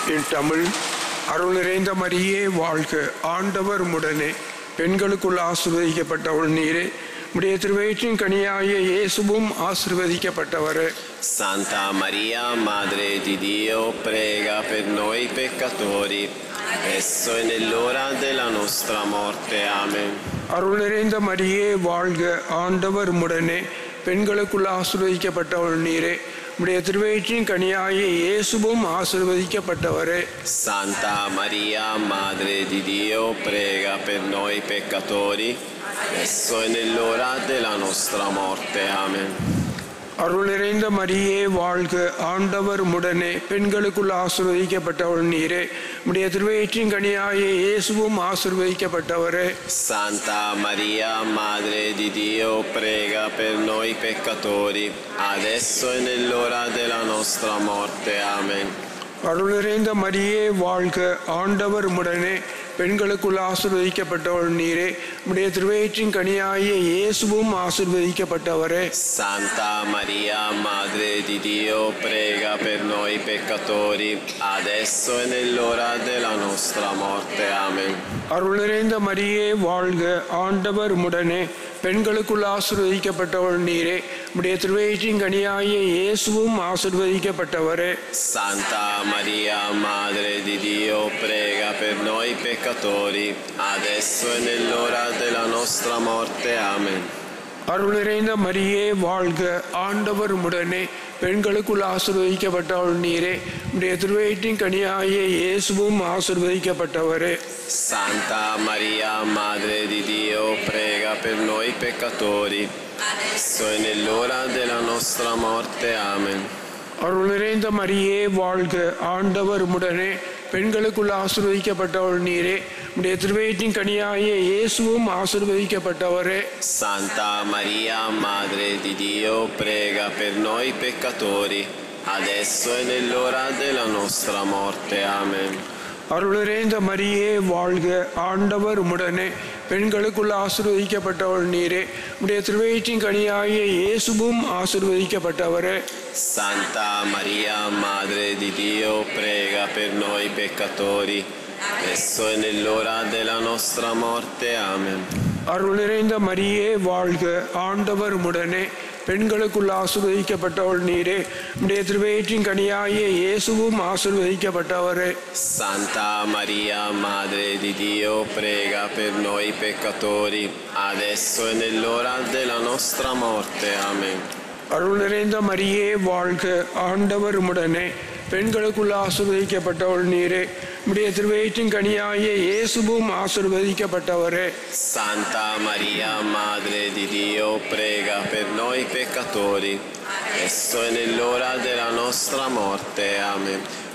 இன் தமிழ் அருள் நிறைந்த மரியே வாழ்க ஆண்டவர் முடனே பெண்களுக்குள் ஆசிர்வதிக்கப்பட்டவள் நீரே உடைய திருவயிற்றின் கனியாகிய இயேசுவும் ஆசிர்வதிக்கப்பட்டவரே Santa Maria, Madre di Dio, prega per noi peccatori, adesso e nell'ora della nostra morte. Amen. அருள் நிறைந்த மரியே வாழ்க ஆண்டவர் முடனே பெண்களுக்குள் ஆசிர்வதிக்கப்பட்டவள் நீரே உடைய திருவயிற்றின் கனியாகிய இயேசுவும் ஆசிர்வதிக்கப்பட்டவரே Santa Maria, Madre di Dio, prega per noi peccatori, adesso e nell'ora della nostra morte. Amen. அருள் நிறைந்த மரியே வாழ்க ஆண்டவர் முடனே பெண்களுக்குள் ஆசிர்வதிக்கப்பட்டவள் நீரே உடைய திருவயிற்றின் கனியாகிய இயேசுவும் ஆசிர்வதிக்கப்பட்டவரே Santa Maria, Madre di Dio, prega per noi peccatori, adesso e nell'ora della nostra morte. Amen. அருள் நிறைந்த மரியே வாழ்க ஆண்டவர் முடனே பெண்களுக்குள் ஆசிர்வதிக்கப்பட்டவள் நீரே உடைய திருவயிற்றின் கனியாகிய இயேசுவும் ஆசிர்வதிக்கப்பட்டவரே Santa Maria, Madre di Dio, prega per noi peccatori, adesso e nell'ora della nostra morte. Amen. அருள் நிறைந்த மரியே வாழ்க ஆண்டவர் முடனே பெண்களுக்குள் ஆசிர்வதிக்கப்பட்டவள் நீரே உடைய திருவயிற்றின் கனியாகிய இயேசுவும் ஆசிர்வதிக்கப்பட்டவரே Santa Maria, Madre di Dio, prega per noi peccatori, adesso e nell'ora della nostra morte. Amen. அருள் நிறைந்த மரியே வாழ்க ஆண்டவர் முடனே பெண்களுக்குள் ஆசிர்வதிக்கப்பட்டவள் நீரே உடைய திருவயிற்றின் கனியாகிய இயேசுவும் ஆசிர்வதிக்கப்பட்டவரே Santa Maria, Madre di Dio, prega per noi peccatori, adesso e nell'ora della nostra morte. Amen. அருள் நிறைந்த மரியே வாழ்க ஆண்டவர் முடனே பெண்களுக்குள் ஆசிர்வதிக்கப்பட்டவள் நீரே உடைய திருவயிற்றின் கனியாகிய இயேசுவும் ஆசிர்வதிக்கப்பட்டவரே Santa Maria, Madre di Dio, prega per noi peccatori, adesso e nell'ora della nostra morte. Amen. அருள் நிறைந்த மரியே வாழ்க ஆண்டவர் முடனே பெண்களுக்குள் ஆசிர்வதிக்கப்பட்டவள் நீரே உடைய திருவயிற்றின் கனியாகிய இயேசுவும் ஆசிர்வதிக்கப்பட்டவரே Santa Maria, Madre di Dio, prega per noi peccatori, adesso e nell'ora della nostra morte. Amen. அருள் நிறைந்த மரியே வாழ்க ஆண்டவர் முடனே பெண்களுக்குள் ஆசிர்வதிக்கப்பட்டவள் நீரே உடைய திருவயிற்றின் கனியாகிய இயேசுவும் ஆசிர்வதிக்கப்பட்டவரே Santa Maria, Madre di Dio, prega per noi peccatori, adesso e nell'ora della nostra morte. Amen. அருள் நிறைந்த மரியே வாழ்க ஆண்டவர் முடனே பெண்களுக்குள் ஆசிர்வதிக்கப்பட்டவள் நீரே உடைய திருவயிற்றின் கனியாகிய இயேசுவும் ஆசிர்வதிக்கப்பட்டவரே Santa Maria, Madre di Dio, prega per noi peccatori, adesso e nell'ora della nostra morte. Amen.